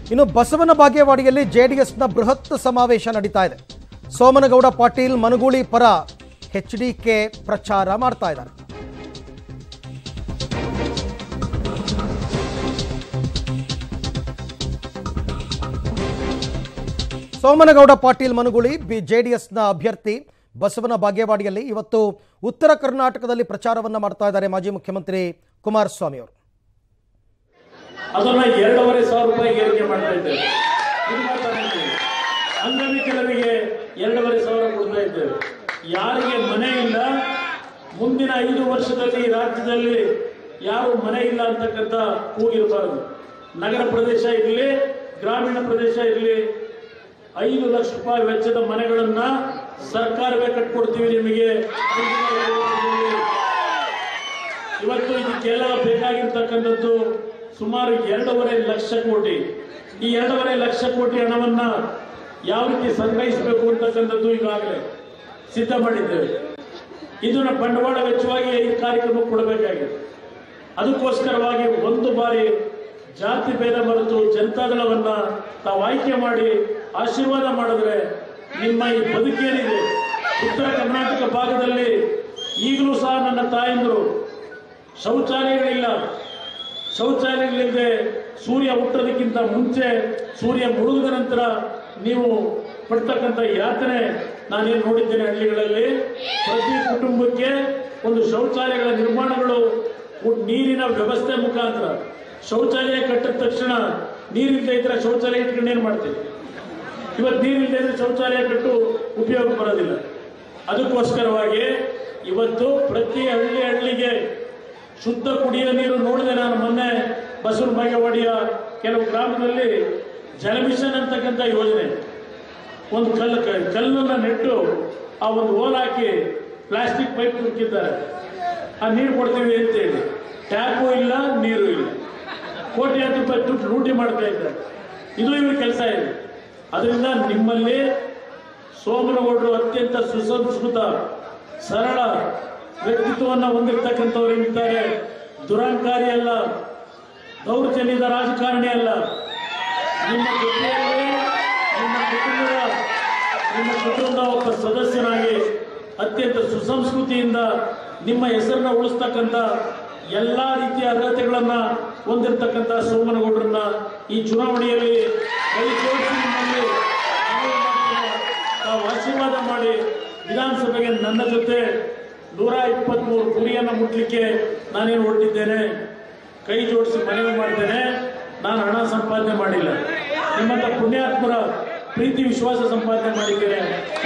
ಇನ್ನು ಬಸವನ ಬಾಗೇವಾಡಿಯಲ್ಲಿ ಜೆಡಿಎಸ್ನ ಬೃಹತ್ ಸಮಾವೇಶ ನಡೀತಾ ಇದೆ ಸೋಮನಗೌಡ ಪಾಟೀಲ್ ಮನಗೂಳಿ ಪರ ಎಚ್ ಡಿ ಕೆ ಪ್ರಚಾರ ಮಾಡ್ತಾ ಇದ್ದಾರೆ ಸೋಮನಗೌಡ ಪಾಟೀಲ್ ಮನಗೂಳಿ ಬಿ ಜೆಡಿಎಸ್ನ ಅಭ್ಯರ್ಥಿ ಬಸವನ ಬಾಗೇವಾಡಿಯಲ್ಲಿ ಇವತ್ತು ಉತ್ತರ ಕರ್ನಾಟಕದಲ್ಲಿ ಪ್ರಚಾರವನ್ನ ಮಾಡ್ತಾ ಇದ್ದಾರೆ ಮಾಜಿ ಮುಖ್ಯಮಂತ್ರಿ ಕುಮಾರಸ್ವಾಮಿ ಅವರು ಅದನ್ನ ಎರಡೂವರೆ ಸಾವಿರ ರೂಪಾಯಿ ಏರಿಕೆ ಮಾಡ್ತಾ ಇದ್ದೇವೆ ಇದು ಮಾತಾಡ್ತಾ ಇದ್ದೇವೆ. ಅಂಗವಿಕಲರಿಗೆ ಎರಡೂವರೆ ಸಾವಿರ ಕೊಡ್ತಾ ಇದ್ದೇವೆ ಯಾರಿಗೆ ಮನೆ ಇಲ್ಲ ಮುಂದಿನ ಐದು ವರ್ಷದಲ್ಲಿ ರಾಜ್ಯದಲ್ಲಿ ಯಾರು ಮನೆ ಇಲ್ಲ ಅಂತಕ್ಕಂಥ ಕೂಗಿರಬಾರದು ನಗರ ಪ್ರದೇಶ ಇರಲಿ ಗ್ರಾಮೀಣ ಪ್ರದೇಶ ಇರಲಿ ಐದು ಲಕ್ಷ ರೂಪಾಯಿ ವೆಚ್ಚದ ಮನೆಗಳನ್ನ ಸರ್ಕಾರವೇ ಕಟ್ಕೊಡ್ತೀವಿ ನಿಮಗೆ ಇವತ್ತು ಇದಕ್ಕೆಲ್ಲ ಬೇಕಾಗಿರ್ತಕ್ಕಂಥದ್ದು ಸುಮಾರು ಎರಡೂವರೆ ಲಕ್ಷ ಕೋಟಿ ಈ ಎರಡೂವರೆ ಲಕ್ಷ ಕೋಟಿ ಹಣವನ್ನ ಯಾವ ರೀತಿ ಸಂಗ್ರಹಿಸಬೇಕು ಅಂತಕ್ಕಂಥದ್ದು ಈಗಾಗಲೇ ಸಿದ್ಧ ಮಾಡಿದ್ದೇವೆ ಇದನ್ನ ಬಂಡವಾಳ ವೆಚ್ಚವಾಗಿ ಈ ಕಾರ್ಯಕ್ರಮ ಕೊಡಬೇಕಾಗಿದೆ ಅದಕ್ಕೋಸ್ಕರವಾಗಿ ಒಂದು ಬಾರಿ ಜಾತಿ ಭೇದ ಮರೆತು ಜನತಾದಳವನ್ನ ತಾವು ಆಯ್ಕೆ ಮಾಡಿ ಆಶೀರ್ವಾದ ಮಾಡಿದ್ರೆ ನಿಮ್ಮ ಈ ಬದುಕೇನಿದೆ ಉತ್ತರ ಕರ್ನಾಟಕ ಭಾಗದಲ್ಲಿ ಈಗಲೂ ಸಹ ನನ್ನ ತಾಯಂದರು ಶೌಚಾಲಯಗಳಿಲ್ಲ ಶೌಚಾಲಯಗಳಿಲ್ಲದೆ ಸೂರ್ಯ ಹುಟ್ಟೋದಕ್ಕಿಂತ ಮುಂಚೆ ಸೂರ್ಯ ಮುಳುಗಿದ ನಂತರ ನೀವು ಪಡ್ತಕ್ಕಂಥ ಯಾತನೆ ನಾನೇನು ನೋಡಿದ್ದೇನೆ ಹಳ್ಳಿಗಳಲ್ಲಿ ಪ್ರತಿ ಕುಟುಂಬಕ್ಕೆ ಒಂದು ಶೌಚಾಲಯಗಳ ನಿರ್ಮಾಣಗಳು ಉ- ನೀರಿನ ವ್ಯವಸ್ಥೆ ಮುಖಾಂತರ ಶೌಚಾಲಯ ಕಟ್ಟಿದ ತಕ್ಷಣ ನೀರಿಲ್ಲದೆ ಇದ್ರೆ ಶೌಚಾಲಯ ಇಟ್ಕೊಂಡು ಏನು ಮಾಡ್ತೀವಿ ಇವತ್ತು ನೀರಿಲ್ಲದೆ ಇದ್ರೆ ಶೌಚಾಲಯ ಕಟ್ಟು ಉಪಯೋಗ ಬರೋದಿಲ್ಲ ಅದಕ್ಕೋಸ್ಕರವಾಗಿ ಇವತ್ತು ಪ್ರತಿ ಹಳ್ಳಿ ಹಳ್ಳಿಗೆ ಶುದ್ಧ ಕುಡಿಯುವ ನೀರು ನೋಡಿದೆ ನಾನು ಮೊನ್ನೆ ಬಸವನ ಬಾಗೇವಾಡಿಯ ಕೆಲವು ಗ್ರಾಮದಲ್ಲಿ ಜಲಮಿಷನ್ ಅಂತಕ್ಕಂಥ ಯೋಜನೆ ಒಂದು ಕಲ್ಲು ಕಲ್ಲನ್ನ ನೆಟ್ಟು ಆ ಒಂದು ಹೋಲ್ ಹಾಕಿ ಪ್ಲಾಸ್ಟಿಕ್ ಪೈಪ್ ತುರುಕಿದ್ದಾರೆ ಆ ನೀರು ಕೊಡ್ತೀವಿ ಅಂತೇಳಿ ಟ್ಯಾಪು ಇಲ್ಲ ನೀರು ಇಲ್ಲ ಕೋಟ್ಯಾಂತರ ರೂಪಾಯಿ ದುಡ್ಡು ಲೂಟಿ ಮಾಡ್ತಾ ಇದ್ದಾರೆ ಇದು ಇವ್ರ ಕೆಲಸ ಇದೆ ಅದರಿಂದ ನಿಮ್ಮಲ್ಲಿ ಸೋಮನಗೌಡರು ಅತ್ಯಂತ ಸುಸಂಸ್ಕೃತ ಸರಳ ವ್ಯಕ್ತಿತ್ವವನ್ನು ಹೊಂದಿರತಕ್ಕಂಥವ್ರು ಏನಿದ್ದಾರೆ ದುರಂಕಾರಿ ಅಲ್ಲ ದೌರ್ಜನ್ಯದ ರಾಜಕಾರಣಿ ಅಲ್ಲ ನಿಮ್ಮ ಜೊತೆಯಲ್ಲಿ ನಿಮ್ಮ ಕುಟುಂಬದ ನಿಮ್ಮ ಕುಟುಂಬದ ಒಬ್ಬ ಸದಸ್ಯನಾಗಿ ಅತ್ಯಂತ ಸುಸಂಸ್ಕೃತಿಯಿಂದ ನಿಮ್ಮ ಹೆಸರನ್ನ ಉಳಿಸ್ತಕ್ಕಂಥ ಎಲ್ಲ ರೀತಿಯ ಅರ್ಹತೆಗಳನ್ನ ಹೊಂದಿರತಕ್ಕಂಥ ಸೋಮನಗೌಡರನ್ನ ಈ ಚುನಾವಣೆಯಲ್ಲಿ ಕೈ ಜೋಡಿಸಿ ನಿಮ್ಮಲ್ಲಿ ಮನವಿ ಮಾಡ್ತೇನೆ. ತಾವು ಆಶೀರ್ವಾದ ಮಾಡಿ ವಿಧಾನಸಭೆಗೆ ನನ್ನ ಜೊತೆ ನೂರ ಇಪ್ಪತ್ಮೂರು ಗುರಿಯನ್ನು ಮುಟ್ಲಿಕ್ಕೆ ನಾನೇನು ಹೊರಟಿದ್ದೇನೆ ಕೈ ಜೋಡಿಸಿ ಮನವಿ ಮಾಡ್ತೇನೆ ನಾನು ಹಣ ಸಂಪಾದನೆ ಮಾಡಿಲ್ಲ ನಿಮ್ಮಂತ ಪುಣ್ಯಾತ್ಮರ ಪ್ರೀತಿ ವಿಶ್ವಾಸ ಸಂಪಾದನೆ ಮಾಡಿದ್ದೇನೆ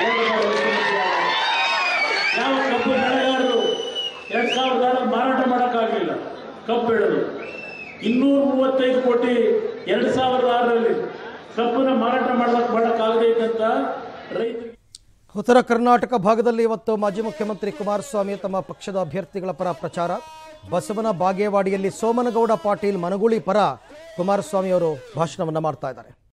ಯಾವ ಕಬ್ಬು ಬೆಳೆಗಾರರು ಎರಡ್ ಸಾವಿರದ ಆರು ಮಾರಾಟ ಮಾಡೋಕ್ಕಾಗಲಿಲ್ಲ ಕಬ್ಬು ಬೆಳೆದು ಇನ್ನೂರ ಮೂವತ್ತೈದು ಕೋಟಿ ಎರಡ್ ಸಾವಿರದ ಆರರಲ್ಲಿ ಕಬ್ಬನ್ನ ಮಾರಾಟ ಮಾಡಕ್ ಮಾಡೋಕ್ಕಾಗದೇ ಇದ್ದಂತ ರೈತರಿಗೆ ಉತ್ತರ ಕರ್ನಾಟಕ ಭಾಗದಲ್ಲಿ ಇವತ್ತು ಮಾಜಿ ಮುಖ್ಯಮಂತ್ರಿ ಕುಮಾರಸ್ವಾಮಿ ತಮ್ಮ ಪಕ್ಷದ ಅಭ್ಯರ್ಥಿಗಳ ಪರ ಪ್ರಚಾರ ಬಸವನ ಬಾಗೇವಾಡಿಯಲ್ಲಿ ಸೋಮನಗೌಡ ಪಾಟೀಲ್ ಮನಗೂಳಿ ಪರ ಕುಮಾರಸ್ವಾಮಿ ಅವರು ಭಾಷಣವನ್ನ ಮಾಡ್ತಾ ಇದ್ದಾರೆ